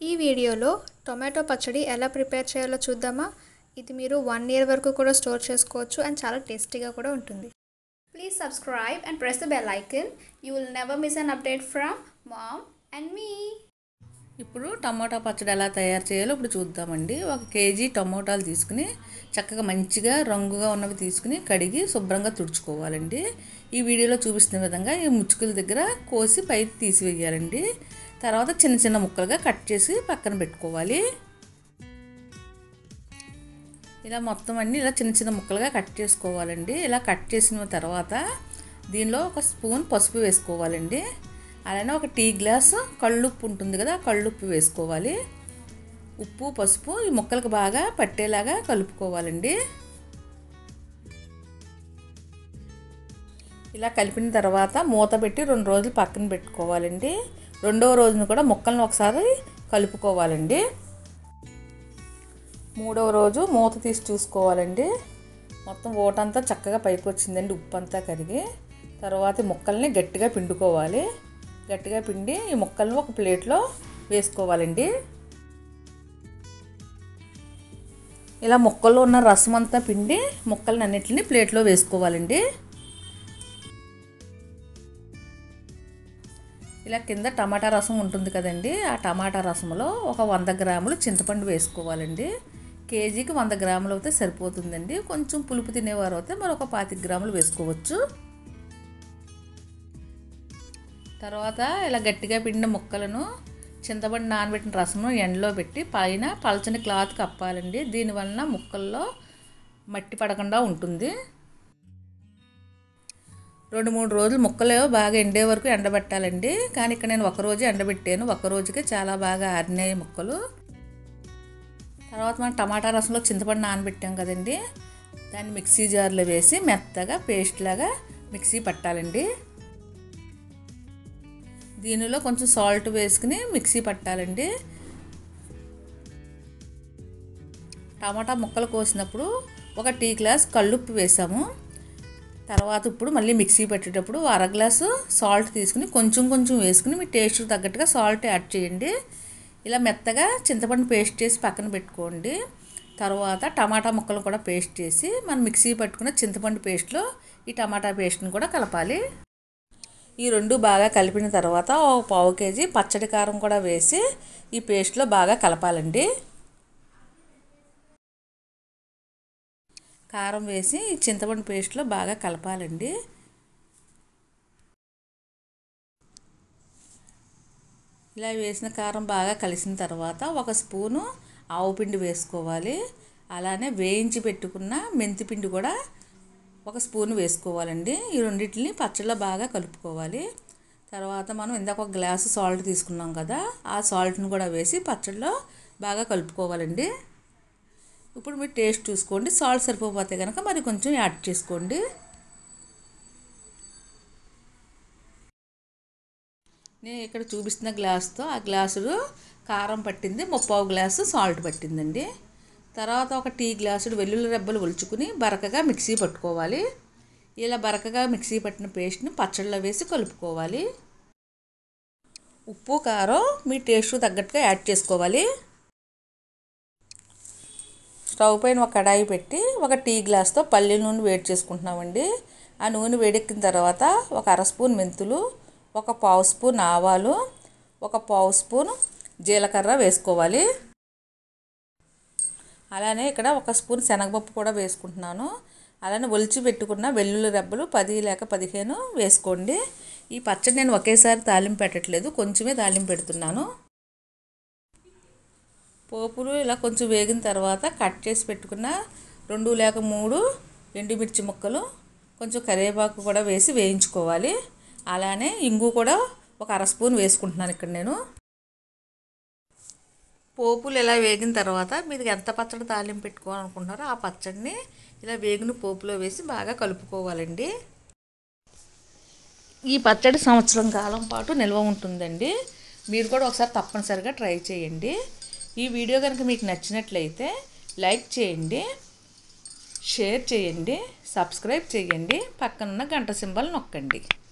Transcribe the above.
ఈ వీడియోలో టొమాటో పచ్చడి ఎలా ప్రిపేర్ చేయాలో చూద్దామా ఇది మీరు వన్ ఇయర్ వరకు కూడా స్టోర్ చేసుకోవచ్చు అండ్ చాలా టేస్టీగా కూడా ఉంటుంది please subscribe and press the bell icon you will never miss an update from mom and me ఇప్పుడు టమోటా పచ్చడి ఎలా తయారు చేయాలో ఇప్పుడు చూద్దామండి ఒక కేజీ టమోటాలు తీసుకుని చక్కగా మంచిగా రంగుగా ఉన్నవి తీసుకుని కడిగి శుభ్రంగా తుడుచుకోవాలండి ఈ వీడియోలో చూపిస్తున్న విధంగా ఈ ముచ్చుకుల దగ్గర కోసి పైకి తీసివేయాలండి తర్వాత చిన్న చిన్న ముక్కలుగా కట్ చేసి పక్కన పెట్టుకోవాలి ఇలా మొత్తం అన్నీ ఇలా చిన్న చిన్న ముక్కలుగా కట్ చేసుకోవాలండి ఇలా కట్ చేసిన తర్వాత దీనిలో ఒక స్పూన్ పసుపు వేసుకోవాలండి అలానే ఒక టీ గ్లాస్ కళ్ళుప్పు ఉంటుంది కదా కళ్ళుప్పు వేసుకోవాలి ఉప్పు పసుపు ఈ ముక్కలకు బాగా పట్టేలాగా కలుపుకోవాలండి ఇలా కలిపిన తర్వాత మూత పెట్టి రెండు రోజులు పక్కన పెట్టుకోవాలండి రెండవ రోజున కూడా ముక్కలను ఒకసారి కలుపుకోవాలండి మూడవ రోజు మూత తీసి చూసుకోవాలండి మొత్తం ఓటంతా చక్కగా పైకి వచ్చిందండి ఉప్పు అంతా కరిగి తర్వాత ఈ ముక్కల్ని గట్టిగా పిండుకోవాలి గట్టిగా పిండి ఈ ముక్కలను ఒక ప్లేట్లో వేసుకోవాలండి ఇలా ముక్కల్లో ఉన్న రసం అంతా పిండి ముక్కలను అన్నిటిని ప్లేట్లో వేసుకోవాలండి ఇలా కింద టమాటా రసం ఉంటుంది కదండి ఆ టమాటా రసంలో ఒక వంద గ్రాములు చింతపండు వేసుకోవాలండి కేజీకి వంద గ్రాములు అయితే సరిపోతుందండి కొంచెం పులుపు తినేవారు అయితే మరొక పాతిక గ్రాములు వేసుకోవచ్చు తర్వాత ఇలా గట్టిగా పిండిన ముక్కలను చింతపండు నానబెట్టిన రసము ఎండలో పెట్టి పైన పలచని క్లాత్ కప్పాలండి దీనివలన ముక్కల్లో మట్టి పడకుండా ఉంటుంది రెండు మూడు రోజులు ముక్కలు బాగా ఎండే వరకు ఎండబెట్టాలండి కానీ ఇక్కడ నేను ఒకరోజు ఎండబెట్టాను ఒక రోజుకి చాలా బాగా ఆరినాయి ముక్కలు తర్వాత మనం టమాటా రసంలో చింతపండు నానబెట్టాం కదండి దాన్ని మిక్సీ జార్లో వేసి మెత్తగా పేస్ట్ లాగా మిక్సీ పట్టాలండి దీనిలో కొంచెం సాల్ట్ వేసుకుని మిక్సీ పట్టాలండి టమాటా ముక్కలు కోసినప్పుడు ఒక టీ గ్లాస్ కళ్ళుప్పు వేసాము తర్వాత ఇప్పుడు మళ్ళీ మిక్సీ పెట్టేటప్పుడు అర గ్లాసు సాల్ట్ తీసుకుని కొంచెం కొంచెం వేసుకుని మీ టేస్ట్ తగ్గట్టుగా సాల్ట్ యాడ్ చేయండి ఇలా మెత్తగా చింతపండు పేస్ట్ చేసి పక్కన పెట్టుకోండి తర్వాత టమాటా ముక్కలు కూడా పేస్ట్ చేసి మనం మిక్సీ పట్టుకున్న చింతపండు పేస్ట్లో ఈ టమాటా పేస్ట్ని కూడా కలపాలి ఈ రెండు బాగా కలిపిన తర్వాత ఒక పావు కేజీ పచ్చడి కారం కూడా వేసి ఈ పేస్ట్లో బాగా కలపాలండి కారం వేసి ఈ చింతపండు పేస్ట్లో బాగా కలపాలండి ఇలా వేసిన కారం బాగా కలిసిన తర్వాత ఒక స్పూను ఆవు పిండి వేసుకోవాలి అలానే వేయించి పెట్టుకున్న మెంతిపిండి కూడా ఒక స్పూన్ వేసుకోవాలండి ఈ రెండింటిని పచ్చడిలో బాగా కలుపుకోవాలి తర్వాత మనం ఇందాక ఒక గ్లాసు సాల్ట్ తీసుకున్నాం కదా ఆ సాల్ట్ని కూడా వేసి పచ్చడిలో బాగా కలుపుకోవాలండి ఇప్పుడు మీరు టేస్ట్ చూసుకోండి సాల్ట్ సరిపోతే కనుక మరి కొంచెం యాడ్ చేసుకోండి నేను ఇక్కడ చూపిస్తున్న గ్లాస్తో ఆ గ్లాసుడు కారం పట్టింది ముప్పావు గ్లాసు సాల్ట్ పట్టిందండి తర్వాత ఒక టీ గ్లాసుడు వెల్లుల్లి రెబ్బలు ఒలుచుకుని బరకగా మిక్సీ పట్టుకోవాలి ఇలా బరకగా మిక్సీ పట్టిన పేస్ట్ని పచ్చళ్ళలో వేసి కలుపుకోవాలి ఉప్పు కారం మీ టేస్ట్ తగ్గట్టుగా యాడ్ చేసుకోవాలి స్టవ్ పైన ఒక కడాయి పెట్టి ఒక టీ గ్లాస్తో పల్లి నూనె వేడి చేసుకుంటున్నామండి ఆ నూనె వేడెక్కిన తర్వాత ఒక అర స్పూన్ మెంతులు ఒక పావు స్పూన్ ఆవాలు ఒక పావు స్పూన్ జీలకర్ర వేసుకోవాలి అలానే ఇక్కడ ఒక స్పూన్ శనగపప్పు కూడా వేసుకుంటున్నాను అలానే ఒలిచి పెట్టుకున్న వెల్లుల్లి రెబ్బలు పది లేక పదిహేను వేసుకోండి ఈ పచ్చడి నేను ఒకేసారి తాలింపు పెట్టట్లేదు కొంచెమే తాలింపు పెడుతున్నాను పోపులు ఇలా కొంచెం వేగిన తర్వాత కట్ చేసి పెట్టుకున్న రెండు లేక మూడు ఎండుమిర్చి ముక్కలు కొంచెం కరివేపాకు కూడా వేసి వేయించుకోవాలి అలానే ఇంగు కూడా ఒక అర స్పూన్ వేసుకుంటున్నాను ఇక్కడ నేను పోపులు ఇలా వేగిన తర్వాత మీరు ఎంత పచ్చడి తాలింపు పెట్టుకోవాలనుకుంటున్నారో ఆ పచ్చడిని ఇలా వేగిన పోపులో వేసి బాగా కలుపుకోవాలండి ఈ పచ్చడి సంవత్సరం కాలం పాటు నిల్వ ఉంటుందండి మీరు కూడా ఒకసారి తప్పనిసరిగా ట్రై చేయండి ఈ వీడియో కనుక మీకు నచ్చినట్లయితే లైక్ చేయండి షేర్ చేయండి సబ్స్క్రైబ్ చేయండి పక్కనున్న గంట సింబల్ నొక్కండి